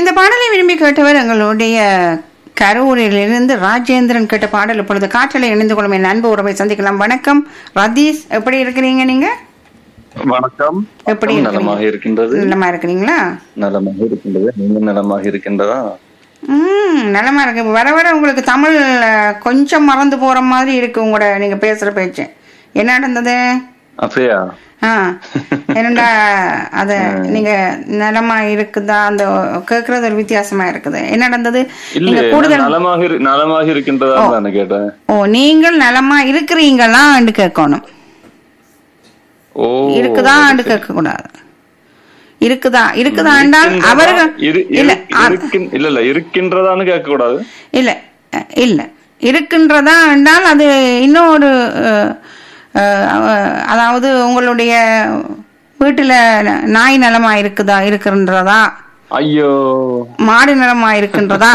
இந்த பாடலை விரும்பி கேட்டவர் எங்களுடைய கரூரிலிருந்து ராஜேந்திரன் கேட்ட பாடல் இப்பொழுது காற்றலை இணைந்து கொள்ளும் என் அன்பு உறவை சந்திக்கலாம் வணக்கம் ரதீஷ் எப்படி இருக்கிறீங்க நீங்க வணக்கம் எப்படி வணக்கம். நலமாக இருக்கின்றது நலமா இருக்கிறீங்களா நலமாக இருக்கின்றது நீங்க நலமாக இருக்கின்றதா ம் நலமா இருக்கு வர வர உங்களுக்கு தமிழ் அஹ், கொஞ்சம் மறந்து போற மாதிரி இருக்கு உங்களோட நீங்க பேசுற பேச்சு என்ன நடந்தது அப்படியா ஆ என்னடா அத நீங்க நலமா இருக்குதா அந்த கேக்குறது ஒரு வித்தியாசமா இருக்குது என்ன நடந்தது இல்ல நீங்க கூடுதல் நலமாக இரு- நலமாக இருக்கின்றதா தானே கேட்டேன் ஓ நீங்கள் நலமா இருக்கிறீங்களான்னு கேட்கணும் ஓ இருக்குதான்னு கேட்க கூடாது இருக்குதா இருக்குதா என்றால் இருக்கின்றதா? அவர்கள் இரு- இல்ல இரு- அ- இருக்கின்- இல்ல இல்ல இருக்கின்றதான்னு கேட்க கூடாது இல்ல அஹ், இல்ல இருக்கின்றதா என்றால் அது இன்னொரு அஹ், அஹ், அதாவது உங்களுடைய வீட்டுல நாய் நலமா இருக்குதா இருக்கின்றதா ஐயோ மாடு நலமா இருக்கின்றதா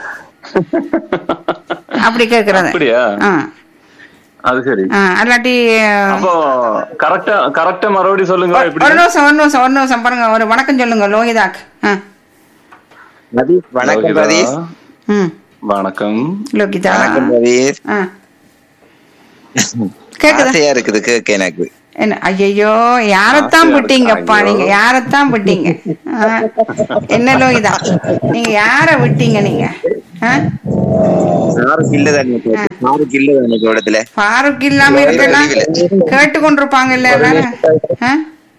அப்படி கேக்குறது அப்படியா ஆ அது சரி ஆ, அல்லாட்டி அஹ், அப்போ கரெக்டா கரெக்டா மறுபடியும் சொல்லுங்க ஒரு எப்படி நிமிஷம் ஒரு நிமிஷம் ஒரு நிமிஷம் பாருங்க ஒரு வணக்கம் சொல்லுங்க லோகிதாக் ஆ ரதீஷ் வணக்கம் லோகிதா. ரதீஷ் ம் வணக்கம் லோகிதா வணக்கம் ரதீஷ் ஆ கேக்குதா ஆசையா இருக்குது கேட்க எனக்கு என்ன ஐயோ யாரத்தான் ஆசையா விட்டீங்கப்பா இருக்கு. நீங்க யாரத்தான் விட்டீங்க ஆ? என்ன லோகிதா நீங்க யார விட்டீங்க நீங்க ஆ? யாருக்கு இல்ல தானே யாருக்கு இல்ல தானே இடத்துல ஃபாரூக் இல்லாம இருக்கலாம் கேட்டு கொண்டிருப்பாங்க இல்ல எல்லாரும் ஆ?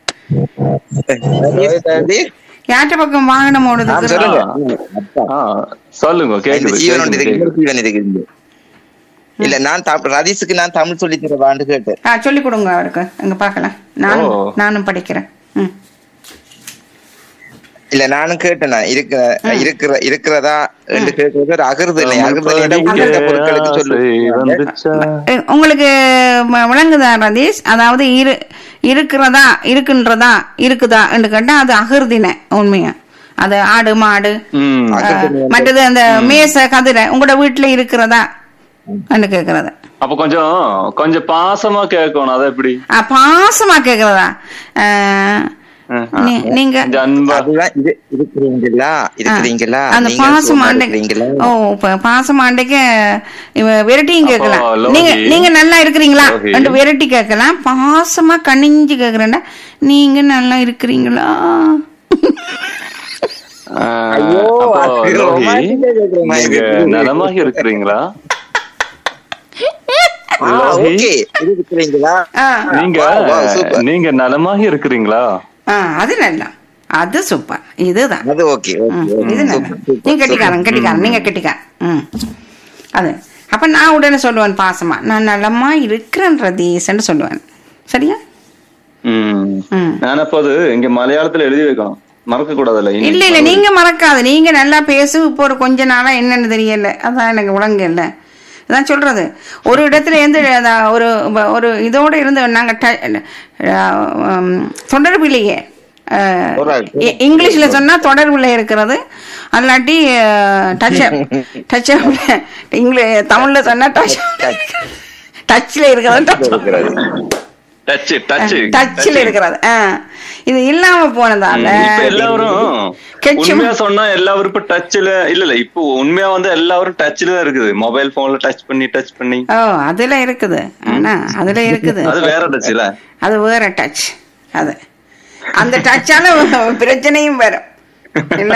ரதீஷ், யார்கிட்ட பக்கம் வாகனம் ஓடுது ஆ, திரும்ப? சொல்லுங்க அப்பா. ஆ, சொல்லுங்க இந்த கேக்குது ஜீவன் ஒன்று கேக்குது, இருக்கு, கேக்குது. ஜீவன் இருக்குது இல்ல நான் தம்- ரதீஷுக்கு நான் தமிழ் சொல்லி தரவான்னு கேட்டேன் ஆ சொல்லி கொடுங்க அவருக்கு அங்க பார்க்கலாம் நானும் ஓ. நானும் படிக்கிறேன் ம் இல்ல நானும் கேட்டேன் நான் இருக்கிற இருக்கிற இருக்கிறதா என்று கேட்கறது ஒரு அகிருது இல்லை அகிருது இல்லைன்னா உள்ளிட்ட பொருட்களுக்கு ஆசை சொல்லு வந்துச்சா? அஹ் உங்களுக்கு ம- விளங்குதா ரதீஷ் அதாவது இரு இருக்கிறதா இருக்கின்றதா இருக்குதா என்று கேட்டா அது அகிர்தின உண்மையா அது ஆடு மாடு ம். அஹ், மற்றது அந்த மேச கதிரை உங்களோட வீட்டுல இருக்கிறதா என்று கேக்குறது அப்ப கொஞ்சம் கொஞ்சம் பாசமா கேட்கணும் அது எப்படி அஹ், பாசமா கேக்குறதா அஹ், ம். நீ- நீங்க கொஞ்சம் அன்பா அதுதான் இது இருக்கிறீங்களா இருக்கிறீங்களா அந்த நீங்க பாசம் சும்மா ஆண்டைக்கு இருக்கிறீங்களா ஓ இப்ப பாசம் ஆண்டைக்கு இவ விரட்டியும் கேட்கலாம் லோகி. நீங்க நீங்க நல்லா இருக்கிறீங்களா லோகி. ரெண்டு விரட்டி கேட்கலாம் பாசமா கணிஞ்சு கேக்குறேன்டா நீங்க நல்லா இருக்கிறீங்களா ஆ, ஐயோ, அப்போ அது லோகி, romantic ஆ கேக்குற மாதிரி நீங்க இருக்கு. நலமாக இருக்கிறீங்களா ஆ, லோகி. okay. இது இருக்கிறீங்களா ஆ, நீங்க Wow, wow, super. நீங்க நலமாக இருக்கிறீங்களா ஆ, அது நல்லா அது சூப்பர் இதுதான் அது ஓகே ம், இது நல்லா நீங்க கட்டிக்காரன் கட்டிக்காரன் நீங்க கட்டிக்காரன் ம் அது அப்ப நான் உடனே சொல்லுவேன் பாசமா நான் நலமா இருக்கிறேன் ரதீஸ்ன்னு சொல்லுவேன் சரியா ம். ம். நான் அப்போ அது இங்க மலையாளத்துல எழுதி வைக்கணும் மறக்க கூடாதுல்ல இனி. இல்ல இல்ல நீங்க மறக்காது நீங்க நல்லா பேசு இப்போ ஒரு கொஞ்ச நாளா என்னன்னு தெரியல அதான் எனக்கு விளங்க இல்ல அதான் சொல்றது ஒரு இடத்துல இருந்து அதான் ஒரு ஒரு இதோட இருந்து நாங்க ட- அஹ், உம், தொடர்பிலேயே அஹ், Alright. இ- இங்கிலீஷ்ல சொன்னா தொடர்புல இருக்கிறது அல்லாட்டி டச் டச் இங்கிலீஷ் தமிழ்ல சொன்னா டச் டச்ல இருக்கிறது டச் இருக்கிறது டச் டச் டச்சில் இருக்கிறது ஆ. இது இல்லாம போனதால இப்ப எல்லாரும் கெச்சும். உண்மையா சொன்னா எல்லாரும் இப்ப டச்ல இல்ல இல்ல இப்போ உண்மையா வந்து எல்லாரும் டச்ல தான் இருக்குது மொபைல் போன்ல டச் பண்ணி டச் பண்ணி ஓ அதுல இருக்குது ஆனா அதுல இருக்குது அது வேற டச்ல அது வேற டச் அது அந்த டச்சால பிரச்சனையும் வரும் இல்ல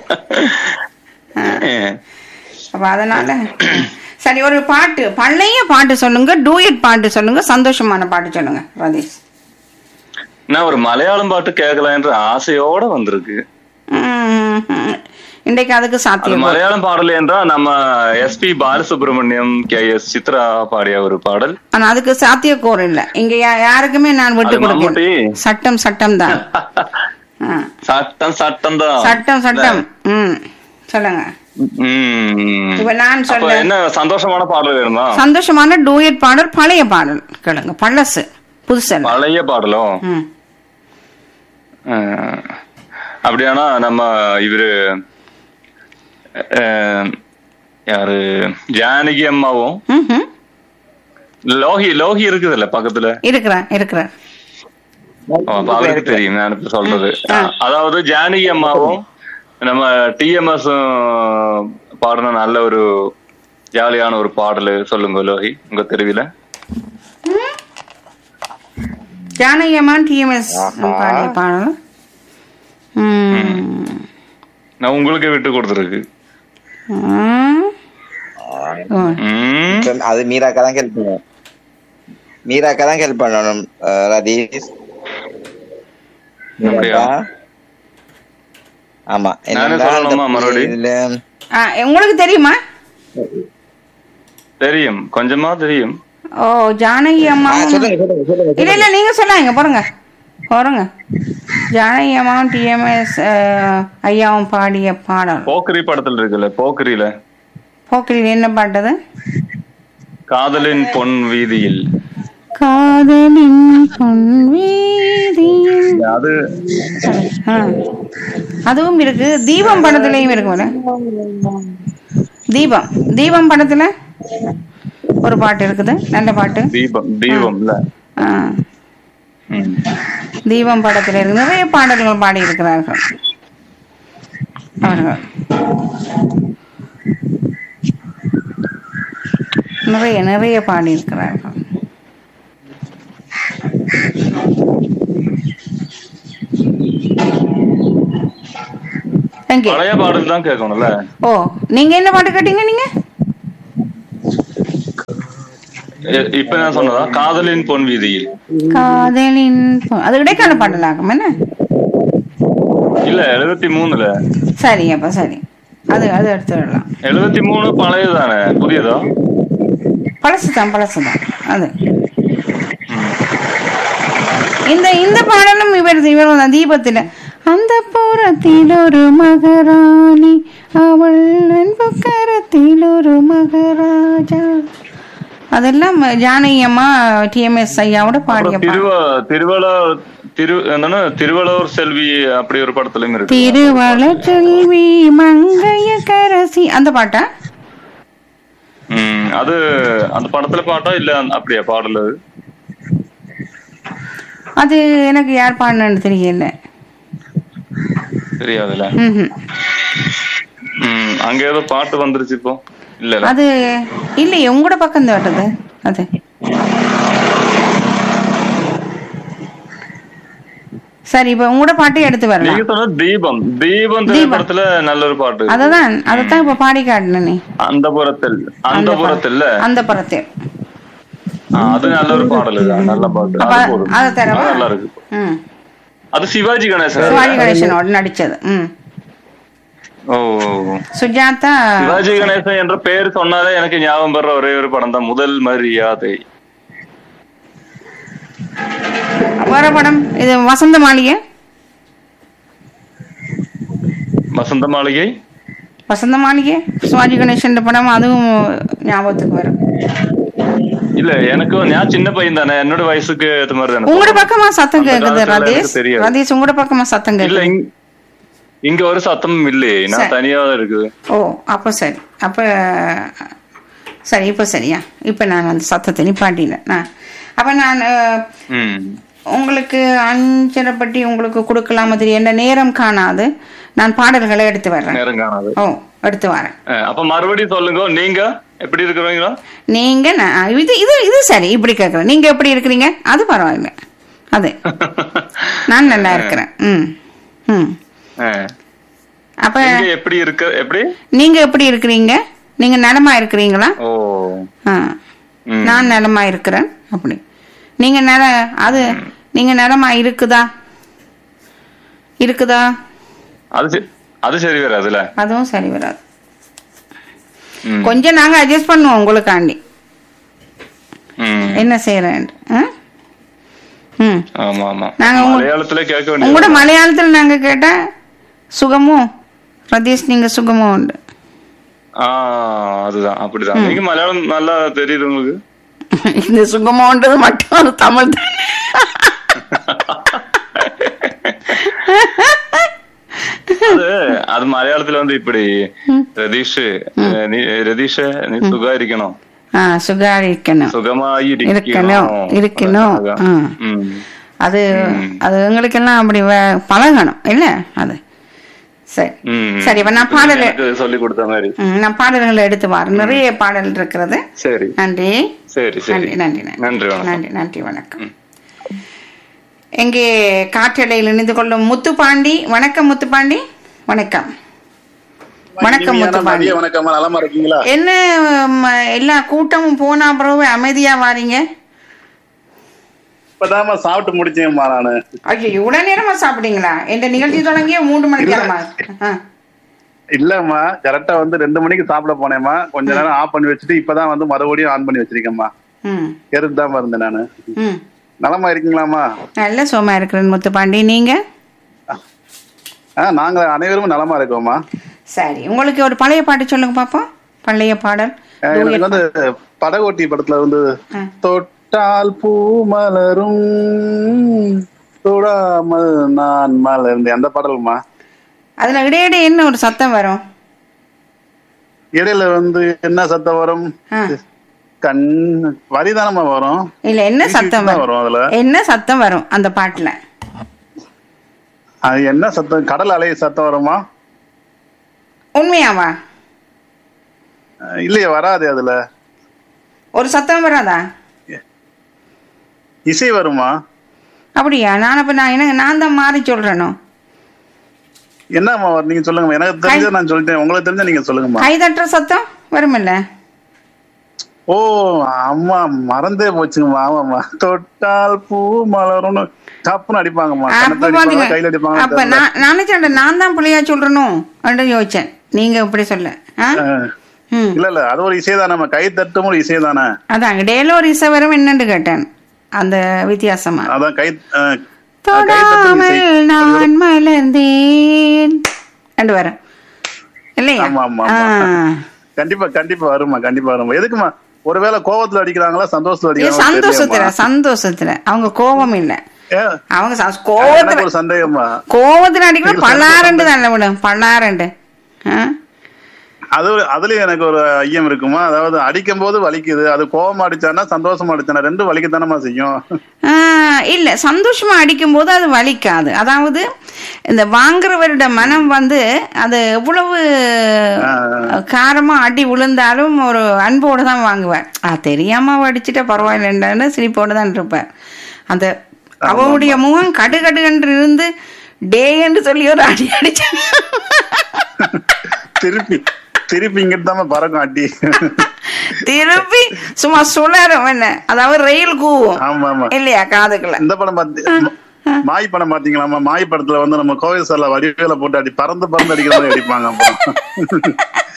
அப்ப அதனால சரி ஒரு பாட்டு பழைய பாட்டு சொல்லுங்க டூயட் பாட்டு சொல்லுங்க சந்தோஷமான பாட்டு சொல்லுங்க ரதீஷ் நான் ஒரு மலையாளம் பாட்டு கேட்கலான்ற ஆசையோட வந்திருக்கு உம், இன்றைக்கு அதுக்கு அது சாத்தியம் மலையாளம் பாடல் என்றால் நம்ம SP Balasubrahmanyam K S Chithra பாடிய ஒரு பாடல் ஆனா அதுக்கு சாத்தியக்கூறு இல்ல இங்க யா- யாருக்குமே நான் விட்டு அது மம்முட்டி. கொடுக்கிறேன் சட்டம் சட்டம் தான் ஆ. சட்டம் சட்டம் தான் சட்டம் சட்டம் ம் சொல்லுங்க இப்ப நான் அப்ப சொல்ல என்ன சந்தோஷமான பாடல் வேணுமா சந்தோஷமான டூயட் பாடல் பழைய பாடல் கேளுங்க பழசு புதுசல்ல பழைய பாடலும் ம் அஹ், அப்படியானா நம்ம இவரு அஹ், யாரு ஜானகி அம்மாவும் ம்ஹும். லோகி லோகி இருக்குதுல்ல பக்கத்துல இருக்கிறேன் இருக்கிறேன் ஓ, அப்ப அவருக்கு தெரியும் நான் இப்ப சொல்றது அதாவது ஜானகி அம்மாவும் நம்ம டிஎம்எஸ் பாடின நல்ல ஒரு ஜாலியான ஒரு பாடல் சொல்லுங்க லோகி உங்க தெருவில ஜானகியம்மான் டிஎம்எஸ் ஆஹா. பாடிய பாடல் ம். நான் உங்களுக்கு விட்டு கொடுத்துருக்கு ம். ஓ. ம் அது மீராக்கா தான் ஹெல்ப் பண்ணணும் மீராக்கா தான் ஹெல்ப் பண்ணணும் அஹ், ரதீஷ் அப்படியா? மீராக்கா. ஆமா நானே என்னன்னா, சொல்லணுமா இந்த மறுபடி? இதுல ஆ, உங்களுக்கு தெரியுமா தெரியும் கொஞ்சமா தெரியும் ஓ ஜானகி அம்மா ஆ, சொல்லுங்க சொல்லுங்க சொல்லுங்க இல்ல இல்ல நீங்க சொல்லாங்க போறங்க போறங்க ஜானகி அம்மாவும் டிஎம்எஸ் ஐயாவும் பாடிய பாடல் போக்கரி படத்துல இருக்குல்ல போக்கரியில போக்கிரியில் என்ன பாட்டது காதலின் பொன் வீதியில் காதலின் பொன்வீதியில் அது ஆ. அதுவும் இருக்கு தீபம் படத்துலயும் இருக்கும்ல தீபம் தீபம் படத்துல ஒரு பாட்டு இருக்குது நல்ல பாட்டு தீபம் தீபம்ல ஆ. ம். தீபம் படத்துல இருக்கு நிறைய பாடல்கள் பாடி இருக்கிறார்கள் அவர்கள் நிறைய நிறைய பாடி இருக்கிறார்கள் எங்கே பழைய பாடல் தான் கேட்கணும்ல ஓ நீங்க என்ன பாட்டு கேட்டீங்க நீங்க எ- இப்ப நான் சொன்னதா காதலின் பொன் வீதியில் காதலின் பொ- அது இடைக்கால பாடலாகும் என்ன இல்ல எழுபத்தி மூணுல சரி அப்ப சரி அது அது எடுத்து விடலாம் எழுபத்தி மூணு பழையதானே புதியதா பழசுதான் பழசுதான் அது இந்த இந்த பாடலும் இவர் இவர் தான் தீபத்துல அந்த புறத்தில் ஒரு மகராணி அவள் அன்பு கரத்தில் ஒரு மகராஜா அதெல்லாம் ஜானகி அம்மா டிஎம்எஸ் ஐயாவோட பாடிய அப்புறம் திருவ திருவள்ளூர் திரு என்னன்னா திருவள்ளூர் செல்வி அப்படி ஒரு படத்துலயும் இருக்கு திருவள செல்வி மங்கைய கரசி அந்த பாட்டா ம் அது அந்த படத்துல பாட்டா இல்ல அந்த- அப்படியா பாடல் அது அது எனக்கு யார் பாடினு தெரியல தெரியாதுல்ல ம்ஹும். ம் அங்க ஏதோ பாட்டு வந்துருச்சு இப்போ இல்ல அது இல்லையே உங்களோட பக்கம் தாட்டது அது சரி இப்ப உங்களோட பாட்டே எடுத்து வரலாம் நீங்க சொன்ன தீபம் தீபம் திரைப்படத்துல நல்ல ஒரு பாட்டு அததான் அதத்தான் இப்ப பாடி காட்டினே அந்த புறத்தில் அந்த புறத்தில் அந்த படத்தில் அது நல்ல ஒரு பாடல் தான் நல்ல பாட்டு அப்ப அது போதும். அதை தரவா அது நல்லா இருக்கு ம் அது சிவாஜி கணேசன் சிவாஜி கணேசனோட நடிச்சது ம் ஓ ஓ, ஓ. சுஜாதா சிவாஜி கணேசன் என்ற பெயர் சொன்னாலே எனக்கு ஞாபகம் வர்ற ஒரே ஒரு படம் தான் முதல் மரியாதை வர படம் இது வசந்த மாளிகை வசந்த மாளிகை வசந்த மாளிகை சிவாஜி கணேசன் படம் அதுவும் ஞாபகத்துக்கு வரும் இல்ல எனக்கு நான் சின்ன பையன் தானே என்னோட வயசுக்கு ஏத்த மாதிரி தானே உங்களோட பக்கமா சத்தம் அந்த கேக்குது காலத்துல ரதீஷ் எனக்கு தெரியாது. ரதீஷ் உங்களோட பக்கமா சத்தம் இல்ல கேக்குது இங்க- இங்க ஒரு சத்தமும் இல்லையே நான் சரி. தனியா தான் இருக்குது ஓ அப்போ சரி அப்போ சரி இப்போ சரியா இப்போ நான் அந்த சத்தத்தை நிப்பாட்டினேன் நான் அப்போ நான் அஹ், ம் உங்களுக்கு அஞ்சரைப்பட்டி உங்களுக்கு கொடுக்கலாம் மாதிரி என்ன நேரம் காணாது நான் பாடல்களை எடுத்து வர்றேன் நேரம் காணாது ஓ எடுத்து வரேன் அஹ், அப்ப மறுபடியும் சொல்லுங்க நீங்க எப்படி இருக்கிறீங்களா நீங்க நான் இது இது இது சரி இப்படி கேட்குறேன் நீங்க எப்படி இருக்கிறீங்க அது பரவாயில்ல அது நான் நல்லா இருக்கிறேன் ம் ம் அஹ், அப்ப நீங்க எப்படி இருக்க எப்படி நீங்க எப்படி இருக்கிறீங்க நீங்க நலமா இருக்கிறீங்களா ஓ ஆ ம். நான் நலமா இருக்கிறேன் அப்படி நீங்க நல அது நீங்க நலமா இருக்குதா இருக்குதா அது சரி அது சரி வராதுல்ல அதுவும் சரி வராது ம். கொஞ்சம் நாங்க அட்ஜஸ்ட் பண்ணுவோம் உங்களுக்காண்டி ம். என்ன செய்யறேன் ம் ஆமா ஆமா நாங்க உங்க- மலையாளத்துல கேட்க உங்களோட வேண்டியது மலையாளத்துல நாங்க கேட்டா சுகமோ ரதீஷ் நீங்க சுகமோ உண்டு ஆ அதுதான் அப்படிதான் நீங்க மலையாளம் நல்லா தெரியுது உங்களுக்கு இந்த சுகமோன்றது மட்டும் ஒரு தமிழ் தான் அது அது மலையாளத்துல வந்து இப்படி രതീഷ് നീ രതീഷ് നീ സുഖായിരിക്കണോ ஆ சுகாரிக்கணும் സുഖമായി இருக்கணும் இருக்கணும் ஆ. அது அது எங்களுக்கெல்லாம் அப்படி வே- பழகணும் இல்ல அது சரி ம். சரி இப்ப நான் பாடல் எனக்கு சொல்லி கொடுத்த மாதிரி ம், நான் பாடல்களை எடுத்து வரேன் நிறைய பாடல் இருக்கிறது சரி நன்றி சரி சரி நன்றி நன்றி நன்றி நன்றி வணக்கம் நன்றி நன்றி வணக்கம் எங்கே காற்றலையில் இணைந்து கொள்ளும் முத்துப்பாண்டி வணக்கம் முத்துப்பாண்டி வணக்கம் வணக்கம் இனிமையான முத்துப்பாண்டி மதிய வணக்கம் நலமா இருக்கீங்களா என்ன ம, எல்லா கூட்டமும் போனா பிறகு அமைதியா வாரீங்க இப்பதாம்மா சாப்பிட்டு முடிச்சேன்மா நானு ஐயோ இவ்வளவு நேரமா சாப்பிட்டீங்களா இந்த நிகழ்ச்சி தொடங்கிய மூன்று மணிக்கு நேரமா ஆ. இல்லம்மா கரெக்டா வந்து ரெண்டு மணிக்கு சாப்பிட போனேம்மா கொஞ்ச நேரம் ஆஃப் பண்ணி வச்சுட்டு இப்பதான் வந்து மறுபடியும் ஆன் பண்ணி வச்சிருக்கேம்மா ம் எருந்தாம இருந்தேன் நானு ம் நலமா இருக்கீங்களாம்மா நல்ல சோமா இருக்கிறேன் முத்துப்பாண்டி நீங்க ஆ நாங்க அனைவரும் நலமா இருக்கோம்மா சரி உங்களுக்கு ஒரு பழைய பாட்டு சொல்லுங்க பாப்போம் பழைய பாடல் ஆ, எனக்கு வந்து படகோட்டி படத்துல வந்து ஆ. தொட்டால் பூ மலரும் தொடாமல் நான் மலர்ந்தேன் அந்த பாடல்மா அதுல இடையிடையே என்ன ஒரு சத்தம் வரும் இடையில வந்து என்ன சத்தம் வரும் ஆ. கண் வரிதானமா வரும் இல்ல என்ன சத்தம் தான் வரும் வரும் அதுல என்ன சத்தம் வரும் அந்த பாட்டுல அது என்ன சத்தம் கடல் அலை சத்தம் வருமா உண்மையாவா அஹ் இல்லையே வராது அதுல ஒரு சத்தம் வராதா இசை வருமா அப்படியா நான் அப்ப நான் என்ன நான் தான் மாறி சொல்றேனோ என்னம்மா வரும்? நீங்க சொல்லுங்க எனக்கு தெரிஞ்ச நான் சொல்லிட்டேன் உங்களுக்கு தெரிஞ்ச நீங்க சொல்லுங்கம்மா கை தட்டுற சத்தம் வருமில்ல ஓ அம்மா மறந்தே போச்சுங்கம்மா ஆமாம்மா தொட்டால் பூ மலரும்னு டப்புன்னு அடிப்பாங்கம்மா அப்ப கணத்துல பாத்தீங்க அடிப்பாங்க கையில அடிப்பாங்க அப்ப நான் நான் நினைச்சேன் நான் தான் பிள்ளையா சொல்றணும் அப்படின்னு யோசிச்சேன் நீங்க இப்படி சொல்ல ஆ? ம் இல்ல இல்ல அது ஒரு இசை தானே கை தட்டும் ஒரு இசை தானே அதான் இடையில ஒரு இசை வரும் என்னன்னு கேட்டேன் அந்த வித்தியாசமா அதான் கை அஹ், கை தட்டும் இசை தொடாமல் நான் மலர்ந்தேன் ரெண்டு வரும் இல்லையா ஆமா, ஆமா, ஆ. ஆமா. கண்டிப்பா கண்டிப்பா வருமா கண்டிப்பா வருமா எதுக்குமா ஒருவேளை கோவத்துல அடிக்கிறாங்களா சந்தோஷத்துல இது அடிக்கிறாங்களா சந்தோஷத்துல தெரியலையேம்மா. சந்தோஷத்துல அவங்க கோபம் இல்ல ஏன்? அவங்க ச- எனக்கு கோவத்துல ஒரு சந்தேகமா கோவத்துல அடிக்கணும் பல்லாரண்டு தானே விடும் பல்லாரண்டு ஆ? அது அதுலயும் எனக்கு ஒரு ஐயம் இருக்குமா அதாவது அடிக்கும் போது வலிக்குது அது கோவமா அடிச்சானா சந்தோஷமா அடிச்சானா ரெண்டும் வலிக்கத்தானமா செய்யும் ஆ, இல்ல சந்தோஷமா அடிக்கும் போது அது வலிக்காது அதாவது இந்த வாங்குறவரோட மனம் வந்து அது எவ்வளவு காரமா அடி விழுந்தாலும் ஒரு அன்போடு தான் வாங்குவார் ஆ தெரியாம அவ அடிச்சுட்டா பரவாயில்லன்னு சிரிப்போடு தான் இருப்பார் அந்த அவளுடைய முகம் கடு கடுகன்று இருந்து டே என்று சொல்லி ஒரு அடி அடிச்சா திருப்பி திருப்பி இங்கிட்டு தான் பறக்கும் அடி திருப்பி சும்மா சுழரும் என்ன அதாவது ரயில் கூவும் ஆமா ஆமா இல்லையா காதுக்குள்ள இந்த படம் பார்த்து மாய் படம் பாத்தீங்களாமா மாய் படத்துல வந்து நம்ம கோவில் சார்ல வடிவேல போட்டு அடி பறந்து பறந்து அடிக்கிற மாதிரி அடிப்பாங்க அப்புறம்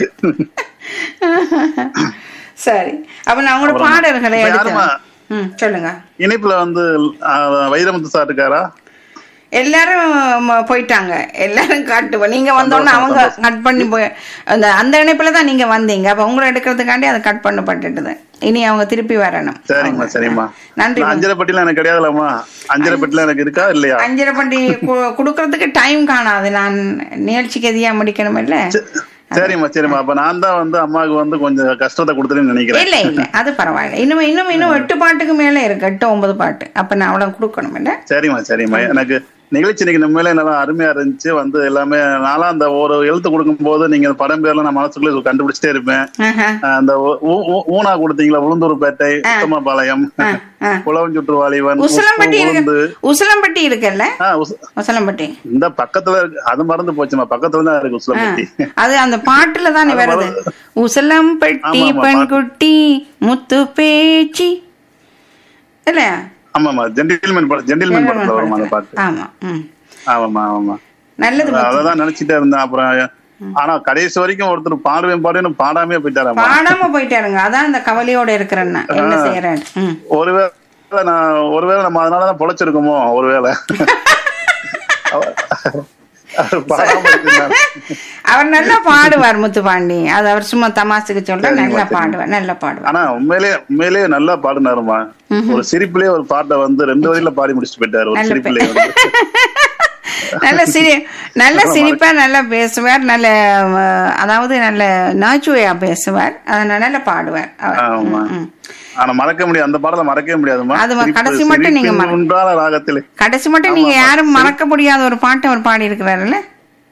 சரி அப்ப நான் உங்களோட அப்புறம் பாடல்களை இப்ப எடுத்தேன் யாரும்மா? ம் சொல்லுங்க இணைப்புல வந்து அஹ், வைரமுத்து சார் இருக்காரா எல்லாரும் ம- போயிட்டாங்க எல்லாரும் காட்டுவோம் நீங்க வந்தோடனே சந்தோஷம், அவங்க சந்தோஷம். கட் பண்ணி போய் அந்த அந்த இணைப்புல தான் நீங்க வந்தீங்க அப்ப உங்களை எடுக்கிறதுக்காண்டி அதை கட் பண்ணப்பட்டுட்டுது இனி அவங்க திருப்பி வரணும் சரிம்மா அவங்க. சரிம்மா நன்றி நான் அஞ்சரை பெட்டிலாம் எனக்கு கிடையாதுலம்மா அஞ்சரை பெட்டிலாம் எனக்கு இருக்கா இல்லையா அஞ்சரை பண்டி கு- கொடுக்கறதுக்கு டைம் காணாது நான் நிகழ்ச்சிக்கு எதியா முடிக்கணும் இல்ல சரிம்மா சரிம்மா அப்ப நான் தான் வந்து அம்மாவுக்கு வந்து கொஞ்சம் கஷ்டத்தை கொடுத்துருன்னு நினைக்கிறேன் இல்ல இல்ல அது பரவாயில்ல இன்னும் இன்னும் இன்னும் எட்டு பாட்டுக்கு மேல இருக்கு எட்டு ஒன்பது பாட்டு அப்ப நான் அவ்வளவு கொடுக்கணும் இல்ல சரிம்மா சரிம்மா எனக்கு நிகழ்ச்சி இன்னைக்கு உண்மையிலே நல்லா அருமையா இருந்துச்சு வந்து எல்லாமே நான்லாம் அந்த ஒரு எழுத்து கொடுக்கும் போது நீங்க அந்த படம் பேர்லாம் நான் மனசுக்குள்ள கண்டுபிடிச்சிட்டே இருப்பேன் ஆஹா. அஹ் அந்த ஊ- ஊ- ஊ- ஊனா கொடுத்தீங்களா உளுந்தூர்பேட்டை உத்தமபாளையம் ஆ, ஆ. குளவஞ்சுற்றுவாளிவன் உசிலம்பட்டி உளுந்து இருக்கு உசிலம்பட்டி இருக்குல்ல ஆ, உச- உசிலம்பட்டி இந்த பக்கத்துல இருக்கு அது மறந்து போச்சுமா பக்கத்துல தான் இருக்கு ஆ, உசிலம்பட்டி அது அந்த பாட்டுல தானே அது வருது வரும். உசிலம்பட்டி ஆமா, ஆமா, பெண்குட்டி முத்து பேச்சி இல்லையா ஆமாமா ஜென்டில்மேன் படம் ஜென்டில்மேன் படத்துல வருமா அந்த பாட்டு ஆமா ம் ஆமாமா ஆமா நல்லது முத்து. அததான் நினைச்சிட்டே இருந்தேன் அப்புறம் ஆனா கடைசி வரைக்கும் ஒருத்தர் பாடுவேன் பாடுவேன் பாடாமே போயிட்டாராமா பாடாம போயிட்டாருங்க அதான் அந்த கவலையோட இருக்கிறேன்னா என்ன செய்யறேன் ம் ஒருவேளை நான் ஒருவேளை நம்ம அதனாலதான் பொழைச்சிருக்கோமோ ஒருவேளை அவ- அவர் பாடாம இருந்தார். அவர் நல்லா பாடுவார் முத்துப்பாண்டி அது அவர் சும்மா தமாசுக்கு சொல்ற சரிம்மா, நல்லா சரிம்மா. பாடுவார் நல்லா பாடுவார் ஆனா உண்மையிலேயே உண்மையிலேயே நல்லா பாடினாருமா ஒரு சிரிப்புலயே ஒரு பாட்டை வந்து ரெண்டு வரியில பாடி முடிச்சுட்டு போயிட்டாரு ஒரு நல்ல சிரிப்புலயே வந்து நல்ல சிரி நல்ல சிரிப்பா நல்லா பேசுவார் நல்ல அஹ், அதாவது நல்ல நாச்சுவையா பேசுவார் அதனால நல்லா பாடுவார் அவர். ஆமா ம், ம். ஆனா மறக்க முடியாது அந்த பாடலை மறக்கவே முடியாதுமா அது சிரிப்பு- கடைசி மட்டும் நீங்க சிரிப்பின் மற- ஒன்றான ராகத்திலே கடைசி மட்டும் நீங்க யாரும் மறக்க முடியாத ஒரு பாட்டு அவர் பாடி இருக்கிறாருல்ல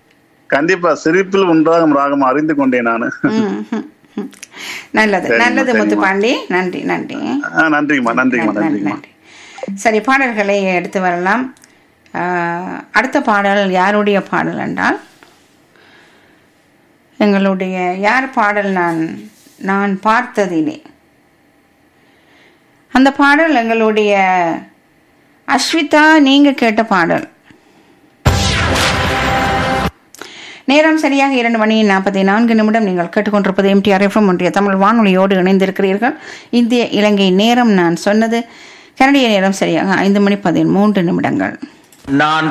கண்டிப்பா சிரிப்பில் ஒன்றாகும் ராகம் அறிந்து கொண்டேன் நானு ம், ம், ம். நல்லது சரிம்மா, நல்லது சரிம்மா. முத்துப்பாண்டி நன்றி நன்றி ஆ, நன்றிங்கம்மா நன்றிங்கம்மா நன்றி, நன்றிங்கம்மா நன்றி. சரி பாடல்களை எடுத்து வரலாம் ஆ, அடுத்த பாடல் யாருடைய பாடல் என்றால் எங்களுடைய யார் பாடல் நான் நான் பார்த்ததிலே அந்த பாடல் எங்களுடைய அஸ்விதா நீங்க கேட்ட பாடல் நேரம் சரியாக இரண்டு மணி நாற்பத்தி நான்கு நிமிடம் நீங்கள் கேட்டுக்கொண்டிருப்பது எம்டிஆர் எஃப்எம் ஒன்றிய தமிழ் வானொலியோடு இணைந்திருக்கிறீர்கள் இந்திய இலங்கை நேரம் நான் சொன்னது கனடிய நேரம் சரியாக ஐந்து மணி பதிமூன்று நிமிடங்கள் நான்